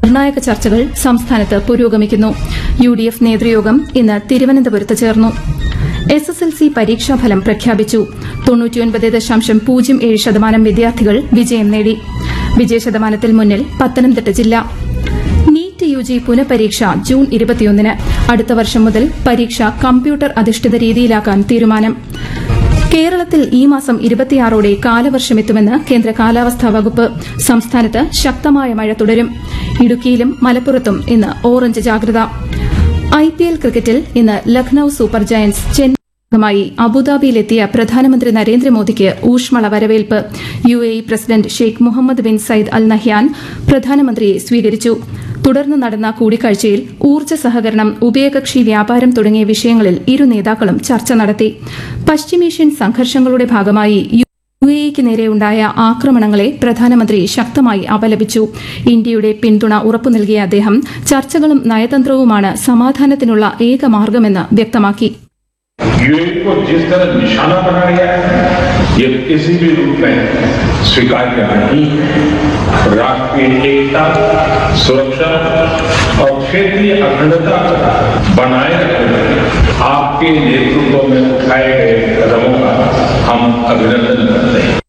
നിർണായക ചർച്ചകൾ സംസ്ഥാനത്ത് പുരോഗമിക്കുന്നു യു ഡി എഫ് നേതൃയോഗം ഇന്ന് തിരുവനന്തപുരത്ത് ചേർന്നു എസ് എസ് എൽ സി പരീക്ഷാഫലം പ്രഖ്യാപിച്ചു തൊണ്ണൂറ്റിയൊൻപത് ദശാംശം പൂജ്യം ഏഴ് ശതമാനം വിദ്യാർത്ഥികൾ വിജയം നേടി വിജയശതമാനത്തിൽ മുന്നിൽ പത്തനംതിട്ട ജില്ല നീറ്റ് യു ജി പുനഃപരീക്ഷ ജൂൺ ഇരുപത്തിയൊന്നിന് അടുത്ത വർഷം മുതൽ പരീക്ഷ കമ്പ്യൂട്ടർ അധിഷ്ഠിത രീതിയിലാക്കാൻ തീരുമാനം കേരളത്തിൽ ഈ മാസം ഇരുപത്തിയാറോടെ കാലവർഷമെത്തുമെന്ന് കേന്ദ്ര കാലാവസ്ഥാ വകുപ്പ് സംസ്ഥാനത്ത് ശക്തമായ മഴ തുടരും ഇടുക്കിയിലും മലപ്പുറത്തും ഇന്ന് ഓറഞ്ച് ജാഗ്രത ഐപിഎൽ ക്രിക്കറ്റിൽ ഇന്ന് ലക്നൌ സൂപ്പർ ജയന്റ്സ് ചെന്നൈ മായി അബുദാബിയിലെത്തിയ പ്രധാനമന്ത്രി നരേന്ദ്രമോദിക്ക് ഊഷ്മള വരവേൽപ്പ് U A E president Sheikh Mohamed bin Zayed Al Nahyan പ്രധാനമന്ത്രിയെ സ്വീകരിച്ചു തുടർന്ന് നടന്ന കൂടിക്കാഴ്ചയിൽ ഊർജ്ജ സഹകരണം ഉഭയകക്ഷി വ്യാപാരം തുടങ്ങിയ വിഷയങ്ങളിൽ ഇരു നേതാക്കളും ചർച്ച നടത്തി പശ്ചിമേഷ്യൻ സംഘർഷങ്ങളുടെ ഭാഗമായി യു എക്ക് നേരെയുണ്ടായ ആക്രമണങ്ങളെ പ്രധാനമന്ത്രി ശക്തമായി അപലപിച്ചു ഇന്ത്യയുടെ പിന്തുണ ഉറപ്പു നൽകിയ അദ്ദേഹം ചർച്ചകളും നയതന്ത്രവുമാണ് സമാധാനത്തിനുള്ള ഏക മാർഗമെന്ന് വ്യക്തമാക്കി यूएई को जिस तरह निशाना बनाया गया है ये किसी भी रूप में स्वीकार्य नहीं है राष्ट्रीय एकता सुरक्षा और क्षेत्रीय अखंडता बनाए रखने में आपके नेतृत्व में उठाए गए कदमों का हम अभिनंदन करते हैं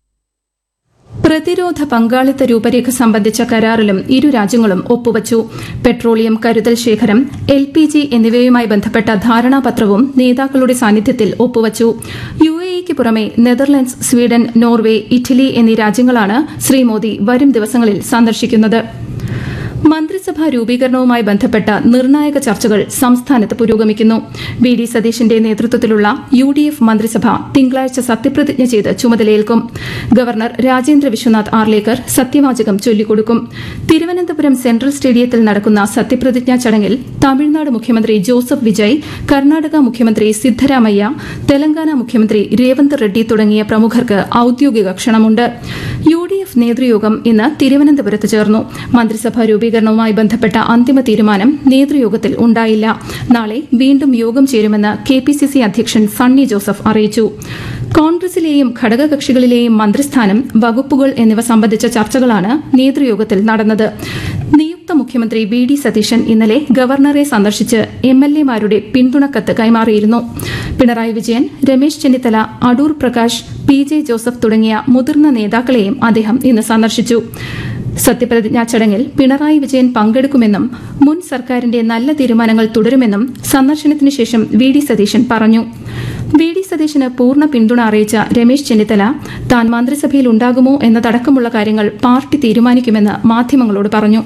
പ്രതിരോധ പങ്കാളിത്ത രൂപരേഖ സംബന്ധിച്ച കരാറിലും ഇരു രാജ്യങ്ങളും ഒപ്പുവച്ചു പെട്രോളിയം കരുതൽ ശേഖരം എൽ പി ജി എന്നിവയുമായി ബന്ധപ്പെട്ട ധാരണാപത്രവും നേതാക്കളുടെ സാന്നിധ്യത്തിൽ ഒപ്പുവച്ചു യു എ ഇക്ക് പുറമെ നെതർലൻഡ്സ് സ്വീഡൻ നോർവേ ഇറ്റലി എന്നീ രാജ്യങ്ങളാണ് ശ്രീ മോദി വരും ദിവസങ്ങളിൽ സന്ദർശിക്കുന്നത് മന്ത്രിസഭാ രൂപീകരണവുമായി ബന്ധപ്പെട്ട നിർണായക ചർച്ചകൾ സംസ്ഥാനത്ത് പുരോഗമിക്കുന്നു വി ഡി സതീശന്റെ നേതൃത്വത്തിലുള്ള യു ഡി എഫ് മന്ത്രിസഭ തിങ്കളാഴ്ച സത്യപ്രതിജ്ഞ ചെയ്ത് ചുമതലയേൽക്കും ഗവർണർ രാജേന്ദ്ര വിശ്വനാഥ് ആർലേക്കർ സത്യവാചകം ചൊല്ലിക്കൊടുക്കും തിരുവനന്തപുരം സെൻട്രൽ സ്റ്റേഡിയത്തിൽ നടക്കുന്ന സത്യപ്രതിജ്ഞാ ചടങ്ങിൽ തമിഴ്നാട് മുഖ്യമന്ത്രി ജോസഫ് വിജയ് കർണാടക മുഖ്യമന്ത്രി സിദ്ധരാമയ്യ തെലങ്കാന മുഖ്യമന്ത്രി രേവന്ത് റെഡ്ഡി തുടങ്ങിയ പ്രമുഖർക്ക് ഔദ്യോഗിക ക്ഷണമുണ്ട് യു ഡി എഫ് നേതൃയോഗം ഇന്ന് തിരുവനന്തപുരത്ത് ചേർന്നു മന്ത്രിസഭാ രൂപീകരണവുമായി ബന്ധപ്പെട്ട അന്തിമ തീരുമാനം നേതൃയോഗത്തിൽ ഉണ്ടായില്ല നാളെ വീണ്ടും യോഗം ചേരുമെന്ന് കെ പി സി സി അധ്യക്ഷൻ സണ്ണി ജോസഫ് അറിയിച്ചു കോൺഗ്രസിലെയും ഘടകകക്ഷികളിലെയും മന്ത്രിസ്ഥാനം വകുപ്പുകൾ എന്നിവ സംബന്ധിച്ച ചർച്ചകളാണ് നേതൃയോഗത്തിൽ നടന്നത് നിയുക്ത മുഖ്യമന്ത്രി വി ഡി സതീശൻ ഇന്നലെ ഗവർണറെ സന്ദർശിച്ച് എം എൽ എമാരുടെ പിന്തുണക്കത്ത് കൈമാറിയിരുന്നു പിണറായി വിജയൻ രമേശ് ചെന്നിത്തല അടൂർ പ്രകാശ് പി ജെ ജോസഫ് തുടങ്ങിയ മുതിർന്ന നേതാക്കളെയും അദ്ദേഹം ഇന്ന് സന്ദർശിച്ചു സത്യപ്രതിജ്ഞാ ചടങ്ങിൽ പിണറായി വിജയൻ പങ്കെടുക്കുമെന്നും മുൻ സർക്കാരിന്റെ നല്ല തീരുമാനങ്ങൾ തുടരുമെന്നും സന്ദർശനത്തിനു ശേഷം വി ഡി സതീശൻ പറഞ്ഞു വി ഡി സതീശന് പൂർണ്ണ പിന്തുണ അറിയിച്ച രമേശ് ചെന്നിത്തല താൻ മന്ത്രിസഭയിൽ ഉണ്ടാകുമോ എന്നതടക്കമുള്ള കാര്യങ്ങൾ പാർട്ടി തീരുമാനിക്കുമെന്ന് മാധ്യമങ്ങളോട് പറഞ്ഞു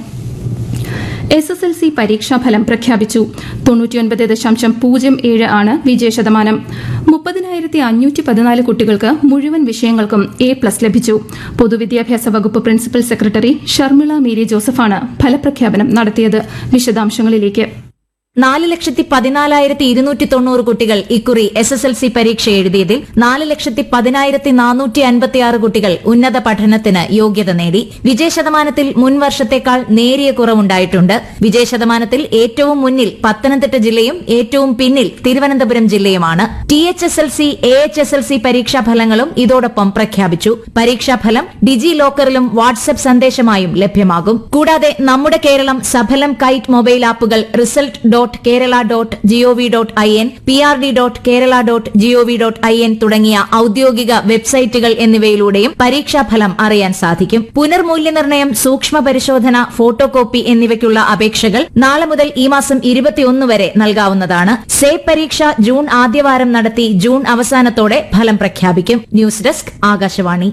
എസ് എസ് എൽ സി പരീക്ഷാഫലം പ്രഖ്യാപിച്ചു തൊണ്ണൂറ്റിയൊൻപത് ദശാംശം പൂജ്യം ഏഴ് ആണ് വിജയശതമാനം മുപ്പതിനായിരത്തി അഞ്ഞൂറ്റി പതിനാല് കുട്ടികൾക്ക് മുഴുവൻ വിഷയങ്ങൾക്കും എ പ്ലസ് ലഭിച്ചു പൊതുവിദ്യാഭ്യാസ വകുപ്പ് പ്രിൻസിപ്പൽ സെക്രട്ടറി ഷർമിള മേരി ജോസഫാണ് ഫലപ്രഖ്യാപനം നടത്തിയത് വിശദാംശങ്ങളിലേക്ക് നാല് ലക്ഷത്തി പതിനാലായിരത്തി ഇരുന്നൂറ്റി തൊണ്ണൂറ് കുട്ടികൾ ഇക്കുറി എസ് എസ് എൽ സി പരീക്ഷ എഴുതിയതിൽ നാല് ലക്ഷത്തി പതിനായിരത്തി നാനൂറ്റി അൻപത്തിയാറ് കുട്ടികൾ ഉന്നത പഠനത്തിന് യോഗ്യത നേടി വിജയശതമാനത്തിൽ മുൻ വർഷത്തേക്കാൾ നേരിയ കുറവുണ്ടായിട്ടുണ്ട് വിജയശതമാനത്തിൽ ഏറ്റവും മുന്നിൽ പത്തനംതിട്ട ജില്ലയും ഏറ്റവും പിന്നിൽ തിരുവനന്തപുരം ജില്ലയുമാണ് T H S L C A H S L C പരീക്ഷാഫലങ്ങളും ഇതോടൊപ്പം പ്രഖ്യാപിച്ചു പരീക്ഷാഫലം ഡിജി ലോക്കറിലും വാട്സ്ആപ്പ് സന്ദേശമായും ലഭ്യമാകും കൂടാതെ നമ്മുടെ കേരളം സഫലം കൈറ്റ് മൊബൈൽ ആപ്പുകൾ result dot Kerala dot gov dot I N P R D dot Kerala dot gov dot I N തുടങ്ങിയ ഔദ്യോഗിക വെബ്സൈറ്റുകൾ എന്നിവയിലൂടെയും പരീക്ഷാഫലം അറിയാൻ സാധിക്കും പുനർമൂല്യനിർണ്ണയം സൂക്ഷ്മ പരിശോധന ഫോട്ടോ കോപ്പി എന്നിവയ്ക്കുള്ള അപേക്ഷകൾ നാളെ മുതൽ ഈ മാസം ഇരുപത്തിയൊന്ന് വരെ നൽകാവുന്നതാണ് സേഫ് പരീക്ഷ ജൂൺ ആദ്യവാരം നടത്തി ജൂൺ അവസാനത്തോടെ ഫലം പ്രഖ്യാപിക്കും news desk Akashvani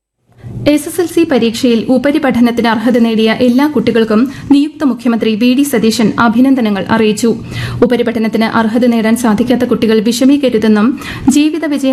S S L C പരീക്ഷയിൽ ഉപരിപഠനത്തിന് അർഹത നേടിയ എല്ലാ കുട്ടികൾക്കും നിയുക്ത മുഖ്യമന്ത്രി വി ഡി സതീശൻ അഭിനന്ദനങ്ങൾ അറിയിച്ചു ഉപരിപഠനത്തിന് അർഹത നേടാൻ സാധിക്കാത്ത കുട്ടികൾ വിഷമിക്കരുതെന്നും ജീവിത വിജയം